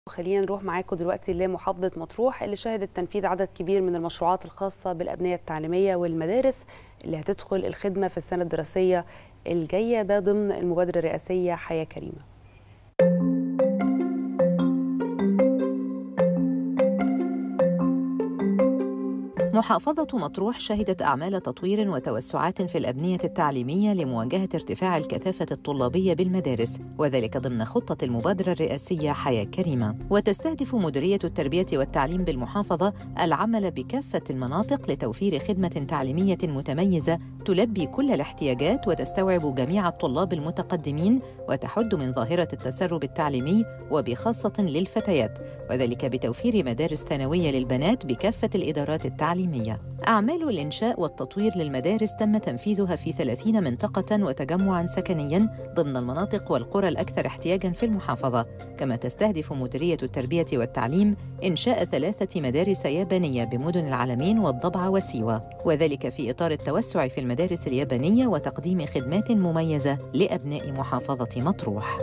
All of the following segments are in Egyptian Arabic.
خلينا نروح معاكم دلوقتي لمحافظة مطروح اللي شهدت تنفيذ عدد كبير من المشروعات الخاصة بالأبنية التعليمية والمدارس اللي هتدخل الخدمة في السنة الدراسية الجاية ده ضمن المبادرة الرئاسية حياة كريمة محافظة مطروح شهدت أعمال تطوير وتوسعات في الأبنية التعليمية لمواجهة ارتفاع الكثافة الطلابية بالمدارس وذلك ضمن خطة المبادرة الرئاسية حياة كريمة وتستهدف مديرية التربية والتعليم بالمحافظة العمل بكافة المناطق لتوفير خدمة تعليمية متميزة تلبي كل الاحتياجات وتستوعب جميع الطلاب المتقدمين وتحد من ظاهرة التسرب التعليمي وبخاصة للفتيات وذلك بتوفير مدارس ثانوية للبنات بكافة الإدارات التعليمية أعمال الإنشاء والتطوير للمدارس تم تنفيذها في 30 منطقة وتجمعاً سكنياً ضمن المناطق والقرى الأكثر احتياجاً في المحافظة كما تستهدف مديرية التربية والتعليم إنشاء ثلاثة مدارس يابانية بمدن العلمين والضبع وسيوة وذلك في إطار التوسع في المدارس اليابانية وتقديم خدمات مميزة لأبناء محافظة مطروح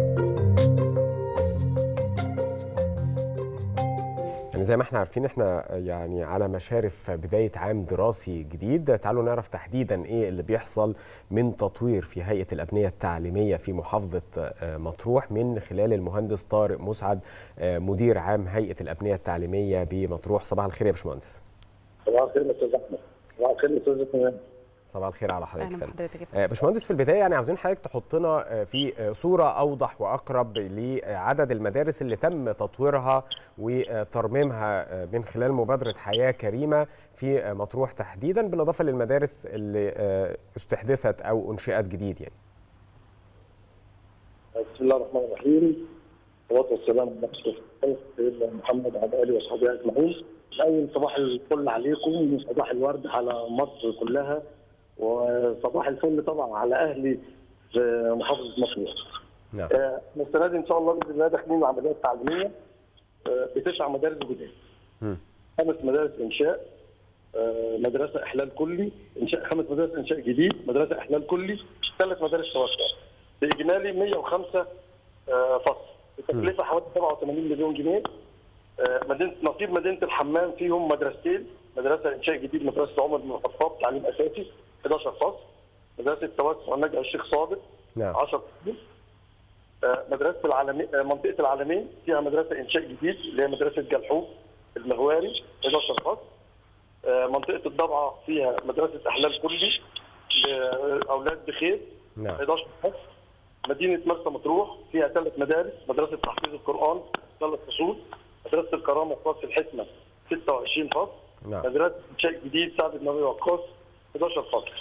يعني زي ما احنا عارفين احنا يعني على مشارف بداية عام دراسي جديد تعالوا نعرف تحديدا ايه اللي بيحصل من تطوير في هيئة الأبنية التعليمية في محافظة مطروح من خلال المهندس طارق مسعد مدير عام هيئة الأبنية التعليمية بمطروح صباح الخير يا باشمهندس صباح الخير يا استاذ احمد صباح الخير يا استاذ كمان صباح الخير على حضرتك أهلا بحضرتك باشمهندس في البدايه يعني عاوزين حضرتك تحطنا في صوره اوضح واقرب لعدد المدارس اللي تم تطويرها وترميمها من خلال مبادره حياه كريمه في مطروح تحديدا بالاضافه للمدارس اللي استحدثت او انشئت جديد يعني. بسم الله الرحمن الرحيم والصلاه والسلام على سيدنا محمد وعلى اله وصحبه اجمعين. اول صباح الفل عليكم وصباح الورد على مصر كلها وصباح الفل طبعا على اهلي في محافظه مطروح. نعم. آه السنه دي ان شاء الله باذن الله داخلين العمليه التعليميه آه بتسع مدارس جداد. خمس مدارس انشاء آه مدرسه احلال كلي انشاء خمس مدارس انشاء جديد مدرسه احلال كلي ثلاث مدارس توسع باجمالي 105 آه فصل التكلفه حوالي 87 مليون جنيه آه مدينه نصيب مدينه الحمام فيهم مدرستين مدرسه انشاء جديد مدرسه عمر بن الخطاب تعليم اساسي 11 فصل مدرسه توسع نجع الشيخ صادق نعم 10 فصول آه مدرسه العالمين آه منطقه العالمين فيها مدرسه انشاء جديد اللي هي مدرسه جلحوب المغواري 11 فصل منطقه الضبعه فيها مدرسه احلال كلي لاولاد بخير نعم 11 فصل مدينه مرسى مطروح فيها ثلاث مدارس مدرسه تحفيظ القران ثلاث فصول مدرسه الكرامه في فصل الحكمه 26 فصل نعم مدرسه انشاء جديد سعد بن ابي وقاص 11 فصل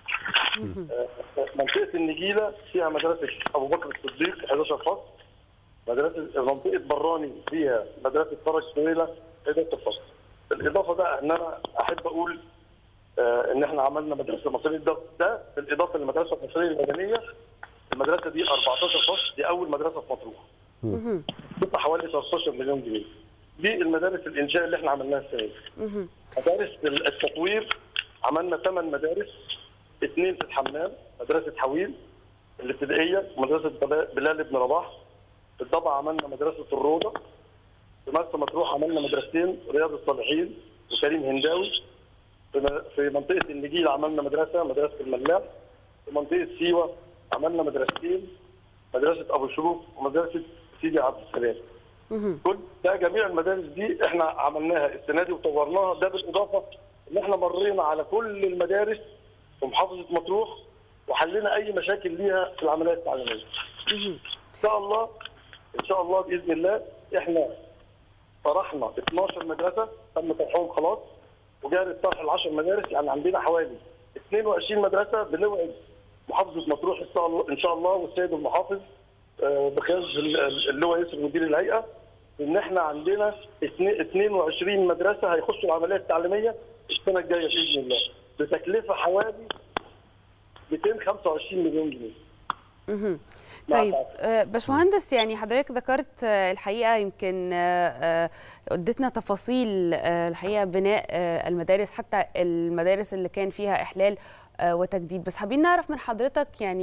منطقه النجيله فيها مدرسه ابو بكر الصديق 11 فصل مدرسه منطقه براني فيها مدرسه فرج سويله 11 فصل بالاضافه بقى ان انا احب اقول آه ان احنا عملنا مدرسه مصريه ده, ده بالاضافه للمدرسه المصريه المدنيه المدرسه دي 14 فصل دي اول مدرسه في مطروح بتدفع حوالي 13 مليون جنيه دي المدارس الانشاء اللي احنا عملناها السنه دي مدارس التطوير عملنا ثمان مدارس اثنين في الحمام مدرسه حويل الابتدائيه ومدرسه بلال بن رباح في الضبع عملنا مدرسه الروضه في مرسى مطروح عملنا مدرستين رياض الصالحين وكريم هنداوي في منطقه النجيل عملنا مدرسه مدرسه الملاح في منطقه سيوه عملنا مدرستين مدرسه ابو شروق ومدرسه سيدي عبد السلام كل ده جميع المدارس دي احنا عملناها السنه دي وطورناها ده بالاضافه ان احنا مرينا على كل المدارس في محافظه مطروح وحلينا اي مشاكل ليها في العمليه التعليميه. ان شاء الله ان شاء الله باذن الله احنا طرحنا 12 مدرسه تم طرحهم خلاص وجاري طرح ال 10 مدارس يعني عندنا حوالي 22 مدرسه بنوعد محافظه مطروح ان شاء الله ان شاء الله والسيد المحافظ بخلاف اللواء ياسر مدير الهيئه ان احنا عندنا 22 مدرسه هيخشوا العمليه التعليميه السنه الجايه باذن الله بتكلفه حوالي 225 مليون جنيه. طيب باشمهندس يعني حضرتك ذكرت الحقيقه يمكن اديتنا تفاصيل الحقيقه بناء المدارس حتى المدارس اللي كان فيها احلال وتجديد بس حابين نعرف من حضرتك يعني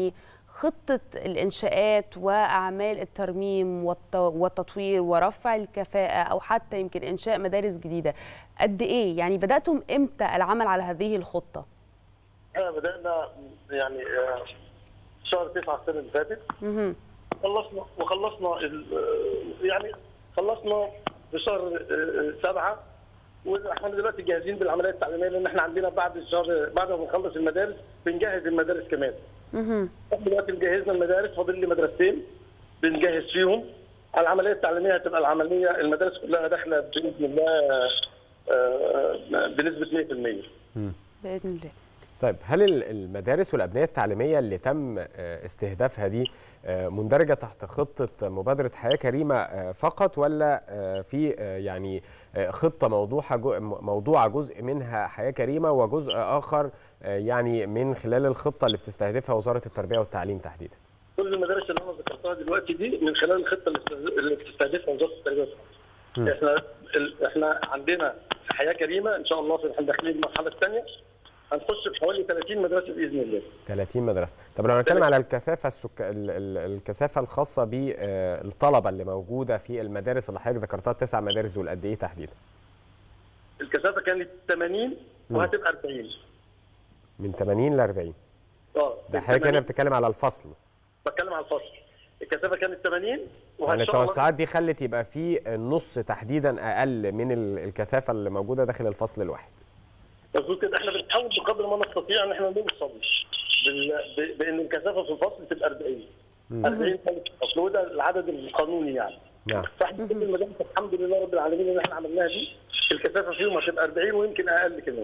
خطه الانشاءات واعمال الترميم والت- والتطوير ورفع الكفاءه او حتى يمكن انشاء مدارس جديده قد ايه يعني بداتم امتى العمل على هذه الخطه احنا بدانا يعني آه، شهر 9 السنه اللي فاتت مهم. خلصنا وخلصنا ال- آه، يعني خلصنا في شهر آه، سبعه واحنا دلوقتي جاهزين بالعمليه التعليميه لان احنا عندنا بعد الشهر بعد ما نخلص المدارس بنجهز المدارس كمان. مهم. احنا دلوقتي جهزنا المدارس فاضل لي مدرستين بنجهز فيهم العمليه التعليميه هتبقى العمليه المدارس كلها داخله باذن الله آه، بنسبه 100%. باذن الله طيب هل ال- المدارس والابنيه التعليميه اللي تم آه، استهدافها دي آه، مندرجه تحت خطه مبادره حياه كريمه آه، فقط ولا آه، في آه، يعني آه، خطه موضوعه جو- موضوعه جزء منها حياه كريمه وجزء اخر آه، يعني من خلال الخطه اللي بتستهدفها وزاره التربيه والتعليم تحديدا كل المدارس اللي انا ذكرتها دلوقتي دي من خلال الخطه اللي بتست- اللي بتستهدفها وزاره التربيه والتعليم. احنا ال- احنا عندنا حياه كريمه ان شاء الله في احنا داخلين المرحله الثانيه هنخش في حوالي 30 مدرسه باذن الله. 30 مدرسه طب لو هنتكلم على الكثافه السك... ال- ال- الكثافه الخاصه بالطلبه اللي موجوده في المدارس اللي حضرتك ذكرتها التسع مدارس دول قد ايه تحديدا الكثافه كانت 80 وهتبقى 40. من 80 ل 40 اه ده حضرتك هنا 80 بتتكلم على الفصل بتكلم على الفصل. الكثافه كانت 80 يعني وهن شاء الله التوسعات دي خلت يبقى في النص تحديدا اقل من ال- الكثافه اللي موجوده داخل الفصل الواحد مظبوط كده احنا بنحاول بقدر ما نستطيع ان احنا نوصل بال... ب... بان الكثافه في الفصل تبقى 40 40 طالب في الفصل وده العدد القانوني يعني نعم فاحنا كل المدارس الحمد لله رب العالمين اللي احنا عملناها دي الكثافه فيهم هتبقى 40 ويمكن اقل كمان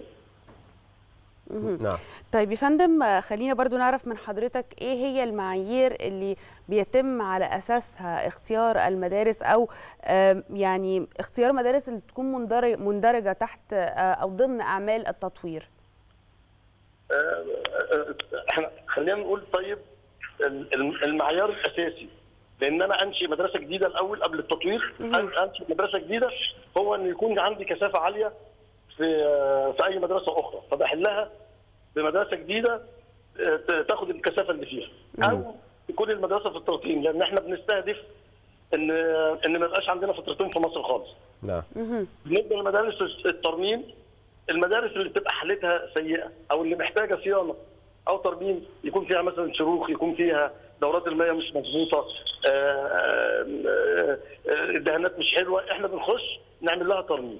نعم طيب يا فندم آه، خلينا برضو نعرف من حضرتك ايه هي المعايير اللي بيتم على اساسها اختيار المدارس او آم، يعني اختيار مدارس اللي تكون مندرج- مندرجه تحت آه، او ضمن اعمال التطوير آه، آه، احنا خلينا نقول طيب ال- ال- المعيار الاساسي لان انا انشئ مدرسه جديده الاول قبل التطوير أن- انشئ مدرسه جديده هو ان يكون عندي كثافه عاليه في آه، في اي مدرسه اخرى فبحلها بمدرسه جديده آه، ت- تاخد الكثافه اللي فيها او تكون المدرسه في الترطيم لان احنا بنستهدف ان ان ما يبقاش عندنا فترتين في مصر خالص نعم بالنسبه لمدارس الترميم المدارس اللي بتبقى حالتها سيئه او اللي محتاجه صيانه او ترميم يكون فيها مثلا شروخ يكون فيها دورات المياه مش مظبوطه آه، آه، آه، الدهانات مش حلوه احنا بنخش نعمل لها ترميم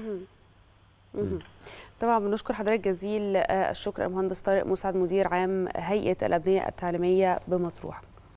طبعا بنشكر حضرتك جزيل آه، الشكر المهندس طارق مسعد مدير عام هيئه الابنيه التعليميه بمطروح